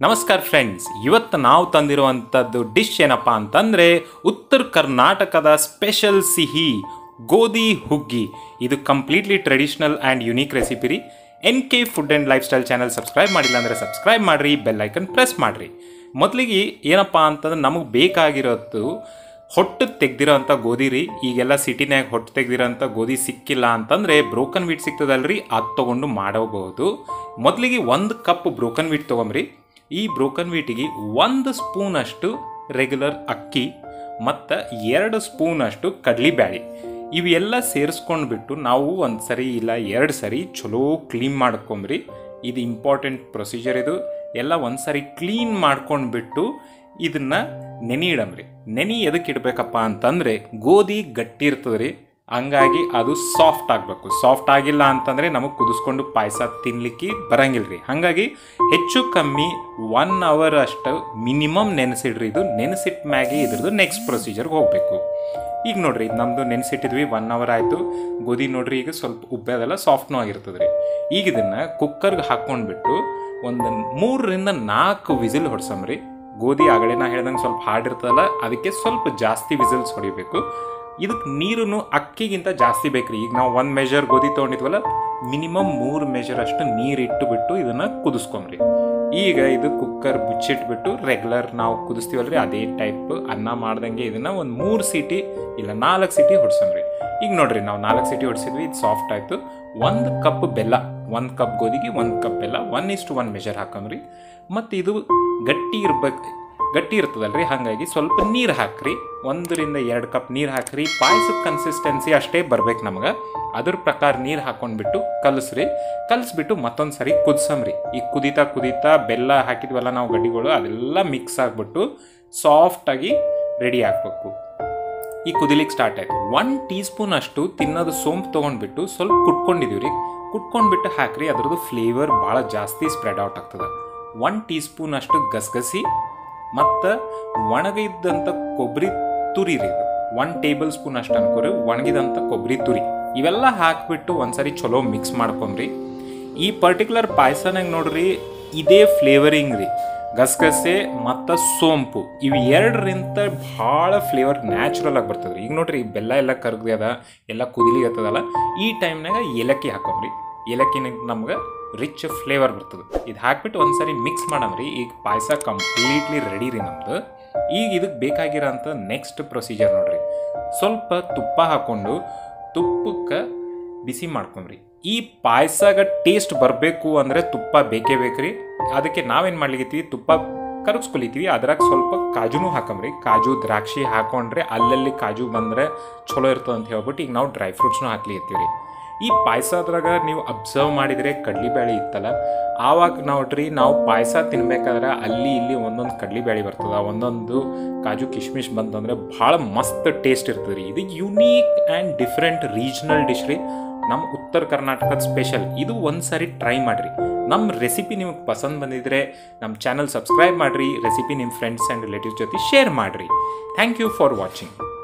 ನಮಸ್ಕಾರ ಫ್ರೆಂಡ್ಸ್ ಇವತ್ತು ನಾವು ತಂದಿರುವಂಥದ್ದು ಡಿಶ್ ಏನಪ್ಪ ಅಂತಂದರೆ ಉತ್ತರ ಕರ್ನಾಟಕದ ಸ್ಪೆಷಲ್ ಸಿಹಿ ಗೋಧಿ ಹುಗ್ಗಿ ಇದು completely traditional and unique recipe ರೀ N K food and lifestyle channel subscribe ಮಾಡಿಲ್ಲ ಅಂದರೆ ಸಬ್ಸ್ಕ್ರೈಬ್ ಮಾಡಿರಿ ಬೆಲ್ ಐಕನ್ ಪ್ರೆಸ್ ಮಾಡಿರಿ ಮೊದಲಿಗೆ ಏನಪ್ಪ ಅಂತಂದ್ರೆ ನಮಗೆ ಬೇಕಾಗಿರೋದು ಹೊಟ್ಟು ತೆಗ್ದಿರೋಂಥ ಗೋಧಿ ರೀ ಈಗೆಲ್ಲ ಸಿಟಿನ್ಯಾಗ ಹೊಟ್ಟು ತೆಗ್ದಿರೋಂಥ ಗೋಧಿ ಸಿಕ್ಕಿಲ್ಲ ಅಂತಂದರೆ ಬ್ರೋಕನ್ ವೀಟ್ ಸಿಗ್ತದಲ್ರಿ ಅದು ತೊಗೊಂಡು ಮಾಡಬಹುದು ಮೊದಲಿಗೆ ಒಂದು ಕಪ್ ಬ್ರೋಕನ್ ವೀಟ್ ತೊಗೊಂಬ್ರಿ ಈ ಬ್ರೋಕನ್ ವೀಟಿಗೆ ಒಂದು ಸ್ಪೂನಷ್ಟು ರೆಗ್ಯುಲರ್ ಅಕ್ಕಿ ಮತ್ತು ಎರಡು ಸ್ಪೂನಷ್ಟು ಕಡಲೆಬ್ಯಾಳಿ ಇವೆಲ್ಲ ಸೇರಿಸ್ಕೊಂಡ್ಬಿಟ್ಟು ನಾವು ಒಂದು ಸರಿ ಇಲ್ಲ ಎರಡು ಸರಿ ಚಲೋ ಕ್ಲೀನ್ ಮಾಡ್ಕೊಂಬ್ರಿ ಇದು ಇಂಪಾರ್ಟೆಂಟ್ ಪ್ರೊಸೀಜರ್ ಇದು ಎಲ್ಲ ಒಂದು ಸರಿ ಕ್ಲೀನ್ ಮಾಡ್ಕೊಂಡ್ಬಿಟ್ಟು ಇದನ್ನ ನೆನೆ ಇಡಮ್ರಿ ನೆನೆ ಎದಕ್ಕೆ ಇಡಬೇಕಪ್ಪ ಅಂತಂದರೆ ಗೋಧಿ ಗಟ್ಟಿ ಇರ್ತದೆ ರೀ ಹಂಗಾಗಿ ಅದು ಸಾಫ್ಟ್ ಆಗಬೇಕು ಸಾಫ್ಟ್ ಆಗಿಲ್ಲ ಅಂತಂದರೆ ನಮಗೆ ಕುದಿಸ್ಕೊಂಡು ಪಾಯಸ ತಿನ್ಲಿಕ್ಕೆ ಬರಂಗಿಲ್ಲ ರೀ ಹಾಗಾಗಿ ಹೆಚ್ಚು ಕಮ್ಮಿ ಒನ್ ಅವರ್ ಅಷ್ಟು ಮಿನಿಮಮ್ ನೆನೆಸಿಡ್ರಿ ಇದು ನೆನೆಸಿಟ್ಟ ಮ್ಯಾಗೆ ಇದ್ರದ್ದು ನೆಕ್ಸ್ಟ್ ಪ್ರೊಸೀಜರ್ಗೆ ಹೋಗಬೇಕು ಈಗ ನೋಡ್ರಿ ಇದು ನಮ್ಮದು ನೆನೆಸಿಟ್ಟಿದ್ವಿ ಒನ್ ಅವರ್ ಆಯಿತು ಗೋಧಿ ನೋಡ್ರಿ ಈಗ ಸ್ವಲ್ಪ ಉಬ್ಬೆದೆಲ್ಲ ಸಾಫ್ಟ್ನೂ ಆಗಿರ್ತದೆ ರೀ ಈಗ ಇದನ್ನು ಕುಕ್ಕರ್ಗೆ ಹಾಕ್ಕೊಂಡ್ಬಿಟ್ಟು ಒಂದು ಮೂರರಿಂದ ನಾಲ್ಕು ವಿಸಿಲ್ ಹೊಡ್ಸಮ್ರಿ ಗೋಧಿ ಆಗಲೇ ನಾ ಹೇಳ್ದಂಗೆ ಸ್ವಲ್ಪ ಹಾರ್ಡ್ ಇರ್ತದಲ್ಲ ಅದಕ್ಕೆ ಸ್ವಲ್ಪ ಜಾಸ್ತಿ ವಿಸಿಲ್ಸ್ ಹೊಡಿಬೇಕು ಇದಕ್ಕೆ ನೀರು ಅಕ್ಕಿಗಿಂತ ಜಾಸ್ತಿ ಬೇಕ್ರಿ ಈಗ ನಾವು ಒಂದು ಮೆಜರ್ ಗೋಧಿ ತೊಗೊಂಡಿದ್ವಲ್ಲ ಮಿನಿಮಮ್ ಮೂರು ಮೆಜರ್ ಅಷ್ಟು ನೀರು ಇಟ್ಟು ಬಿಟ್ಟು ಇದನ್ನು ಕುದಿಸ್ಕೊಂಬ್ರಿ ಈಗ ಇದು ಕುಕ್ಕರ್ ಮುಚ್ಚಿಟ್ಬಿಟ್ಟು ರೆಗ್ಯುಲರ್ ನಾವು ಕುದಿಸ್ತೀವಲ್ರಿ ಅದೇ ಟೈಪ್ ಅನ್ನ ಮಾಡ್ದಂಗೆ ಇದನ್ನು ಒಂದು ಮೂರು ಸೀಟಿ ಇಲ್ಲ ನಾಲ್ಕು ಸೀಟಿ ಹೊಡ್ಸಮ್ರಿ ಈಗ ನೋಡ್ರಿ ನಾವು ನಾಲ್ಕು ಸೀಟಿ ಹೊಡ್ಸಿದ್ವಿ ಇದು ಸಾಫ್ಟ್ ಆಯಿತು ಒಂದು ಕಪ್ ಬೆಲ್ಲ ಒಂದು ಕಪ್ ಗೋಧಿಗೆ ಒಂದು ಕಪ್ ಬೆಲ್ಲ ಒನ್ ಇಷ್ಟು ಒನ್ ಮೆಜರ್ ಹಾಕಮ್ರಿ ಮತ್ತು ಇದು ಗಟ್ಟಿ ಇರ್ಬೇಕು ಗಟ್ಟಿ ಇರ್ತದಲ್ರಿ ಹಾಗಾಗಿ ಸ್ವಲ್ಪ ನೀರು ಹಾಕ್ರಿ ಒಂದರಿಂದ ಎರಡು ಕಪ್ ನೀರು ಹಾಕ್ರಿ ಪಾಯಸದ ಕನ್ಸಿಸ್ಟೆನ್ಸಿ ಅಷ್ಟೇ ಬರ್ಬೇಕು ನಮ್ಗೆ ಅದ್ರ ಪ್ರಕಾರ ನೀರು ಹಾಕೊಂಡ್ಬಿಟ್ಟು ಕಲಸ್ರಿ ಕಲಿಸ್ಬಿಟ್ಟು ಮತ್ತೊಂದು ಸರಿ ಕುದಿಸಮ್ರಿ ಈಗ ಕುದೀತಾ ಕುದೀತಾ ಬೆಲ್ಲ ಹಾಕಿದ್ವಲ್ಲ ನಾವು ಗಡ್ಡಿಗಳು ಅದೆಲ್ಲ ಮಿಕ್ಸ್ ಆಗಿಬಿಟ್ಟು ಸಾಫ್ಟಾಗಿ ರೆಡಿ ಆಗಬೇಕು ಈ ಕುದಿಲಿಕ್ಕೆ ಸ್ಟಾರ್ಟ್ ಆಯ್ತು ಒನ್ ಟೀ ಸ್ಪೂನ್ ಅಷ್ಟು ತಿನ್ನೋದು ಸೋಂಪು ತೊಗೊಂಡ್ಬಿಟ್ಟು ಸ್ವಲ್ಪ ಕುಟ್ಕೊಂಡಿದೀವಿ ರೀ ಕುಟ್ಕೊಂಡ್ಬಿಟ್ಟು ಹಾಕ್ರಿ ಅದ್ರದ್ದು ಫ್ಲೇವರ್ ಭಾಳ ಜಾಸ್ತಿ ಸ್ಪ್ರೆಡ್ ಔಟ್ ಆಗ್ತದೆ ಒನ್ ಟೀ ಸ್ಪೂನ್ ಅಷ್ಟು ಗಸಗಸಿ ಮತ್ತು ಒಣಗಿದ್ದಂಥ ಕೊಬ್ಬರಿ ತುರಿ ರೀ ಇದು ಒನ್ ಟೇಬಲ್ ಸ್ಪೂನ್ ಅಷ್ಟು ಅನ್ಕೋರಿ ಒಣಗಿದಂಥ ಕೊಬ್ಬರಿ ತುರಿ ಇವೆಲ್ಲ ಹಾಕ್ಬಿಟ್ಟು ಒಂದ್ಸರಿ ಚಲೋ ಮಿಕ್ಸ್ ಮಾಡ್ಕೊಂಬ್ರಿ ಈ ಪರ್ಟಿಕ್ಯುಲರ್ ಪಾಯಸನಾಗ ನೋಡ್ರಿ ಇದೇ ಫ್ಲೇವರಿಂಗ್ ರೀ ಗಸಗಸೆ ಮತ್ತು ಸೋಂಪು ಇವು ಎರಡರಿಂದ ಭಾಳ ಫ್ಲೇವರ್ ನ್ಯಾಚುರಲ್ ಆಗಿ ಬರ್ತದೆ ಈಗ ನೋಡ್ರಿ ಈ ಬೆಲ್ಲ ಎಲ್ಲ ಕರಗ್ಯದ ಎಲ್ಲ ಕುದಿಲಿ ಹತ್ತದಲ್ಲ ಈ ಟೈಮ್ನಾಗ ಏಲಕ್ಕಿ ಹಾಕೊಂಬ್ರಿ ಏಲಕ್ಕಿನ ನಮ್ಗೆ ರಿಚ್ ಫ್ಲೇವರ್ ಬರ್ತದೆ ಇದು ಹಾಕ್ಬಿಟ್ಟು ಒಂದ್ಸರಿ ಮಿಕ್ಸ್ ಮಾಡಮ್ರಿ ಈಗ ಪಾಯಸ ಕಂಪ್ಲೀಟ್ಲಿ ರೆಡಿ ರೀ ನಮ್ದು ಈಗ ಇದಕ್ಕೆ ಬೇಕಾಗಿರೋಂಥ ನೆಕ್ಸ್ಟ್ ಪ್ರೊಸೀಜರ್ ನೋಡ್ರಿ ಸ್ವಲ್ಪ ತುಪ್ಪ ಹಾಕ್ಕೊಂಡು ತುಪ್ಪಕ್ಕೆ ಬಿಸಿ ಮಾಡ್ಕೊಂಬ್ರಿ ಈ ಪಾಯಸಾಗ ಟೇಸ್ಟ್ ಬರಬೇಕು ಅಂದರೆ ತುಪ್ಪ ಬೇಕೇ ಬೇಕ್ರಿ ಅದಕ್ಕೆ ನಾವೇನು ಮಾಡ್ಲಿಕತ್ತೀವಿ ತುಪ್ಪ ಕರಗಿಸ್ಕೊಲಿತೀವಿ ಅದ್ರಾಗ ಸ್ವಲ್ಪ ಕಾಜುನು ಹಾಕಂಬ್ರಿ ಕಾಜು ದ್ರಾಕ್ಷಿ ಹಾಕೊಂಡ್ರೆ ಅಲ್ಲಲ್ಲಿ ಕಾಜು ಬಂದರೆ ಚಲೋ ಇರ್ತದೆ ಅಂತ ಹೇಳ್ಬಿಟ್ಟು ಈಗ ನಾವು ಡ್ರೈ ಫ್ರೂಟ್ಸ್ನು ಹಾಕ್ಲಿಕತ್ತೀವಿ ರೀ ಈ ಪಾಯಸದ್ರಾಗ ನೀವು ಅಬ್ಸರ್ವ್ ಮಾಡಿದರೆ ಕಡ್ಲಿಬ್ಯಾಳಿ ಇತ್ತಲ್ಲ ಆವಾಗ ನೋಡ್ರಿ ನಾವು ಪಾಯಸ ತಿನ್ಬೇಕಾದ್ರೆ ಅಲ್ಲಿ ಇಲ್ಲಿ ಒಂದೊಂದು ಕಡ್ಲಿಬ್ಯಾಳಿ ಬರ್ತದ ಒಂದೊಂದು ಕಾಜು ಕಿಶ್ಮಿಶ್ ಬಂತಂದ್ರೆ ಭಾಳ ಮಸ್ತ್ ಟೇಸ್ಟ್ ಇರ್ತದೆ ರೀ ಇದು unique and different regional dish ರೀ ನಮ್ಮ ಉತ್ತರ ಕರ್ನಾಟಕದ ಸ್ಪೆಷಲ್ ಇದು ಒಂದು ಸಾರಿ ಟ್ರೈ ಮಾಡಿರಿ ನಮ್ಮ ರೆಸಿಪಿ ನಿಮಗೆ ಪಸಂದ್ ಬಂದಿದ್ರೆ ನಮ್ಮ ಚಾನಲ್ ಸಬ್ಸ್ಕ್ರೈಬ್ ಮಾಡಿರಿ ರೆಸಿಪಿ ನಿಮ್ಮ ಫ್ರೆಂಡ್ಸ್ ಆ್ಯಂಡ್ ರಿಲೇಟಿವ್ಸ್ ಜೊತೆ ಶೇರ್ ಮಾಡಿರಿ ಥ್ಯಾಂಕ್ ಯು ಫಾರ್ ವಾಚಿಂಗ್